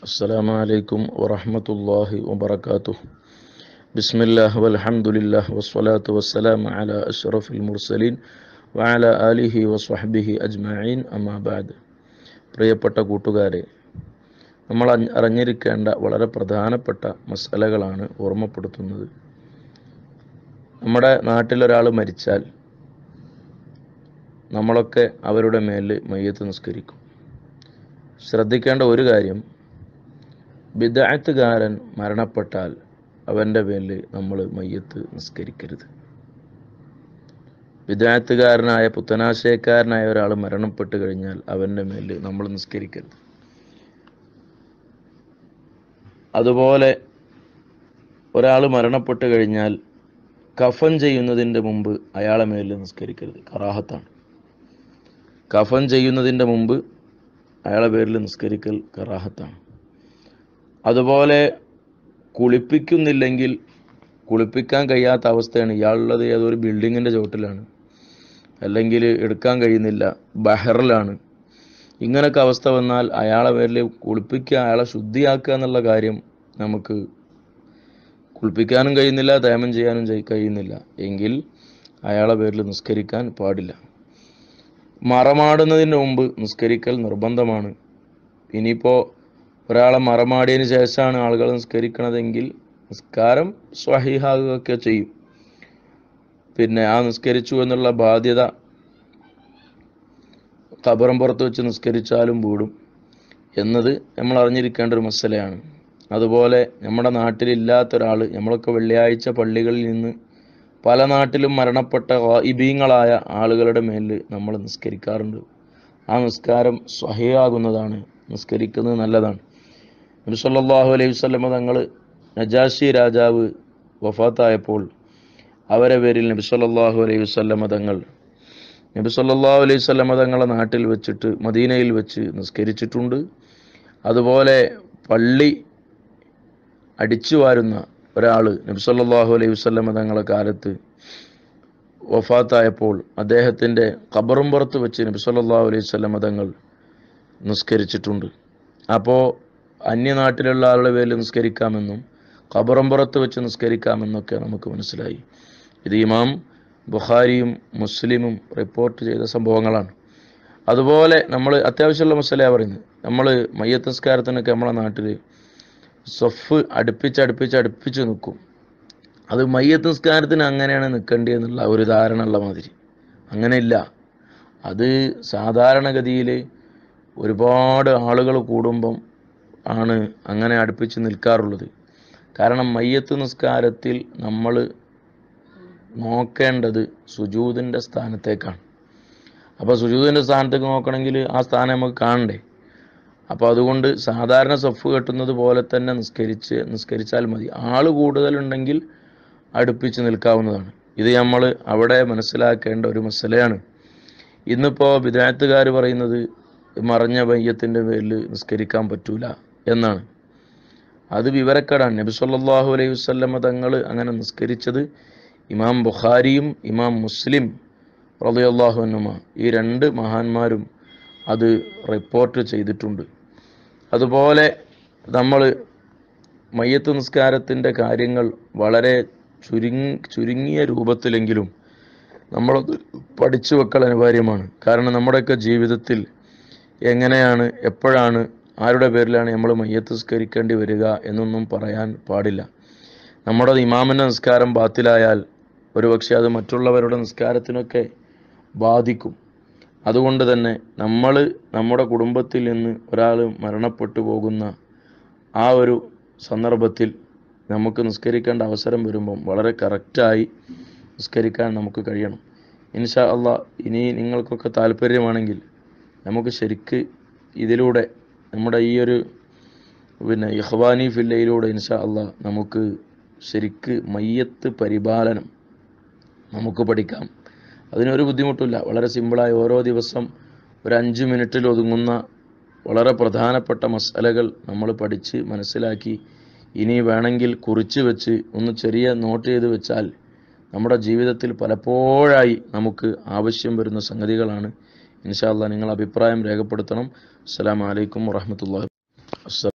السلام عليكم ورحمة الله وبركاته بسم الله والحمد لله والصلاة والسلام على أشرف المرسلين وعلى آله وصحبه أجمعين أما بعد പ്രിയപ്പെട്ട കൂട്ടുകാരെ നമ്മൾ അഞ്ഞ- അറിഞ്ഞിരിക്കേണ്ട വളരെ പ്രധാനപ്പെട്ട മസലകളാണ് ഓർമ്മപ്പെടുത്തുന്നത് നമ്മുടെ നാട്ടിലൊരാൾ മരിച്ചാൽ നമ്മളൊക്കെ അവരുടെ മേൽ മയ്യത്ത് നിസ്കരിക്കും ശ്രദ്ധിക്കേണ്ട ഒരു കാര്യം ബിദായത്തുകാരൻ മരണപ്പെട്ടാൽ അവൻ്റെ പേരിൽ നമ്മൾ മയ്യത്ത് നിസ്കരിക്കരുത് വിദായത്തുകാരനായ പുത്തനാശയക്കാരനായ ഒരാൾ മരണപ്പെട്ട് കഴിഞ്ഞാൽ അവൻ്റെ മേൽ നമ്മൾ നിസ്കരിക്കരുത് അതുപോലെ ഒരാൾ മരണപ്പെട്ട് കഴിഞ്ഞാൽ കഫൻ ചെയ്യുന്നതിൻ്റെ മുമ്പ് അയാളെ മേൽ നിസ്കരിക്കരുത് കറാഹത്താണ് കഫൻ ചെയ്യുന്നതിൻ്റെ മുമ്പ് അയാളെ പേരിൽ നിസ്കരിക്കൽ കറാഹത്താണ് അതുപോലെ കുളിപ്പിക്കുന്നില്ലെങ്കിൽ കുളിപ്പിക്കാൻ കഴിയാത്ത അവസ്ഥയാണ് ഇയാളുള്ളത് ഏതൊരു ബിൽഡിങ്ങിൻ്റെ ചോട്ടിലാണ് അല്ലെങ്കിൽ എടുക്കാൻ കഴിയുന്നില്ല ബഹറിലാണ് ഇങ്ങനൊക്കെ അവസ്ഥ വന്നാൽ അയാളെ പേരിൽ കുളിപ്പിക്കുക അയാളെ ശുദ്ധിയാക്കുക എന്നുള്ള കാര്യം നമുക്ക് കുളിപ്പിക്കാനും കഴിയുന്നില്ല തേമം ചെയ്യാനും ചെയ്- കഴിയുന്നില്ല എങ്കിൽ അയാളെ പേരിൽ നിസ്കരിക്കാൻ പാടില്ല മറമാടുന്നതിന് മുമ്പ് നിസ്കരിക്കൽ നിർബന്ധമാണ് ഇനിയിപ്പോൾ ഒരാളെ മറമാടിയതിന് ശേഷമാണ് ആളുകൾ നിസ്കരിക്കണതെങ്കിൽ നിസ്കാരം സ്വഹീഹാകുകയൊക്കെ ചെയ്യും പിന്നെ ആ നിസ്കരിച്ചു എന്നുള്ള ബാധ്യത കബറും പുറത്ത് വെച്ച് നിസ്കരിച്ചാലും വീടും എന്നത് നമ്മൾ അറിഞ്ഞിരിക്കേണ്ട ഒരു മസലയാണ് അതുപോലെ നമ്മുടെ നാട്ടിലില്ലാത്ത ഒരാൾ നമ്മളൊക്കെ വെള്ളിയാഴ്ച പള്ളികളിൽ നിന്ന് പല നാട്ടിലും മരണപ്പെട്ട ഇബീങ്ങളായ ആളുകളുടെ മേലിൽ നമ്മൾ നിസ്കരിക്കാറുണ്ട് ആ നിസ്കാരം സ്വഹയാകുന്നതാണ് നിസ്കരിക്കുന്നത് നല്ലതാണ് നബി സല്ലല്ലാഹു അലൈഹി വസല്ലമ തങ്ങൾ നജാഷി രാജാവ് വഫാത്തായപ്പോൾ അവരെ പേരിൽ നബി സല്ലല്ലാഹു അലൈഹി വസല്ലമ തങ്ങൾ നബി സല്ലല്ലാഹു അലൈഹി വസല്ലമ തങ്ങളെ നാട്ടിൽ വെച്ചിട്ട് മദീനയിൽ വെച്ച് നിസ്കരിച്ചിട്ടുണ്ട് അതുപോലെ പള്ളി അടിച്ചു വാരുന്ന ഒരാൾ നബി സല്ലല്ലാഹു അലൈഹി വസല്ലമ തങ്ങളെ കാലത്ത് വഫാത്തായപ്പോൾ അദ്ദേഹത്തിൻ്റെ ഖബറും പുറത്ത് വെച്ച് നബി സല്ലല്ലാഹു അലൈഹി വസല്ലമ തങ്ങൾ നിസ്കരിച്ചിട്ടുണ്ട് അപ്പോൾ അന്യനാട്ടിലുള്ള ആളുടെ പേരിൽ നിസ്കരിക്കാമെന്നും ഖബറും പുറത്ത് വെച്ച് നിസ്കരിക്കാമെന്നൊക്കെ നമുക്ക് മനസ്സിലായി ഇത് ഇമാം ബുഖാരിയും മുസ്ലിമും റിപ്പോർട്ട് ചെയ്ത സംഭവങ്ങളാണ് അതുപോലെ നമ്മൾ അത്യാവശ്യമുള്ള മസലയാണ് പറയുന്നത് നമ്മൾ മയ്യത്ത് നിസ്കാരത്തിനൊക്കെ നമ്മളെ നാട്ടിൽ സൊഫ് അടുപ്പിച്ച് അടുപ്പിച്ച് അടുപ്പിച്ച് നിൽക്കും അത് മയ്യത്ത് നിസ്കാരത്തിന് അങ്ങനെയാണ് നിൽക്കേണ്ടതെന്നുള്ള ഒരു ധാരണ ഉള്ള മാതിരി അങ്ങനെയില്ല അത് സാധാരണഗതിയിൽ ഒരുപാട് ആളുകൾ കൂടുമ്പം ആണ് അങ്ങനെ അടുപ്പിച്ച് നിൽക്കാറുള്ളത് കാരണം മയ്യത്ത് നിസ്കാരത്തിൽ നമ്മൾ നോക്കേണ്ടത് സുജൂദിൻ്റെ സ്ഥാനത്തേക്കാണ് അപ്പോൾ സുജൂദിൻ്റെ സ്ഥാനത്തേക്ക് നോക്കണമെങ്കിൽ ആ സ്ഥാനം നമുക്ക് കാണണ്ടേ അപ്പോൾ അതുകൊണ്ട് സാധാരണ സഫ് കെട്ടുന്നത് പോലെ തന്നെ നിസ്കരിച്ച് നിസ്കരിച്ചാൽ മതി ആൾ കൂടുതലുണ്ടെങ്കിൽ അടുപ്പിച്ച് നിൽക്കാവുന്നതാണ് ഇത് നമ്മൾ അവിടെ മനസ്സിലാക്കേണ്ട ഒരു മസലയാണ് ഇന്നിപ്പോൾ വിദായത്തുകാർ പറയുന്നത് മറഞ്ഞ മയ്യത്തിൻ്റെ പേരിൽ നിസ്കരിക്കാൻ പറ്റൂല എന്നാണ് അത് വിവരക്കേടാണ് നബി സല്ലല്ലാഹു അലൈഹി വസല്ലമ തങ്ങൾ അങ്ങനെ നിസ്കരിച്ചത് ഇമാം ബുഖാരിയും ഇമാം മുസ്ലിം റളിയല്ലാഹു അൻഹുമ ഈ രണ്ട് മഹാന്മാരും അത് റിപ്പോർട്ട് ചെയ്തിട്ടുണ്ട് അതുപോലെ നമ്മൾ മയ്യത്ത് നിസ്കാരത്തിൻ്റെ കാര്യങ്ങൾ വളരെ ചുരുങ്ങി ചുരുങ്ങിയ രൂപത്തിലെങ്കിലും നമ്മളത് പഠിച്ചു വെക്കൽ അനിവാര്യമാണ് കാരണം നമ്മുടെയൊക്കെ ജീവിതത്തിൽ എങ്ങനെയാണ് എപ്പോഴാണ് ആരുടെ പേരിലാണ് നമ്മൾ മയ്യത്ത് നിസ്കരിക്കേണ്ടി വരിക എന്നൊന്നും പറയാൻ പാടില്ല നമ്മുടെ ഇമാമിൻ്റെ നിസ്കാരം ബാത്തിലായാൽ ഒരുപക്ഷെ അത് മറ്റുള്ളവരുടെ നിസ്കാരത്തിനൊക്കെ ബാധിക്കും അതുകൊണ്ട് തന്നെ നമ്മൾ നമ്മുടെ കുടുംബത്തിൽ നിന്ന് ഒരാൾ മരണപ്പെട്ടു പോകുന്ന ആ ഒരു സന്ദർഭത്തിൽ നമുക്ക് നിസ്കരിക്കേണ്ട അവസരം വരുമ്പം വളരെ കറക്റ്റായി നിസ്കരിക്കാൻ നമുക്ക് കഴിയണം ഇൻഷാ അള്ളാ ഇനി നിങ്ങൾക്കൊക്കെ താല്പര്യമാണെങ്കിൽ നമുക്ക് ശരിക്ക് ഇതിലൂടെ നമ്മുടെ ഈ ഒരു പിന്നെ ഇഹ്വാനി ഫില്ലയിലൂടെ ഇൻഷാ അള്ളാ നമുക്ക് ശരിക്ക് മയ്യത്ത് പരിപാലനം നമുക്ക് പഠിക്കാം അതിനൊരു ബുദ്ധിമുട്ടില്ല വളരെ സിമ്പിളായി ഓരോ ദിവസം ഒരു അഞ്ച് മിനിറ്റിൽ ഒതുങ്ങുന്ന വളരെ പ്രധാനപ്പെട്ട മസാലകൾ നമ്മൾ പഠിച്ച് മനസ്സിലാക്കി ഇനി വേണമെങ്കിൽ കുറിച്ച് വെച്ച് ഒന്ന് ചെറിയ നോട്ട് ചെയ്ത് വെച്ചാൽ നമ്മുടെ ജീവിതത്തിൽ പലപ്പോഴായി നമുക്ക് ആവശ്യം വരുന്ന സംഗതികളാണ് ഇൻഷാല്ല നിങ്ങൾ അഭിപ്രായം രേഖപ്പെടുത്തണം അസ്സലാമു അലൈക്കും വറഹ്മത്തുള്ളാഹി അസ്സലാം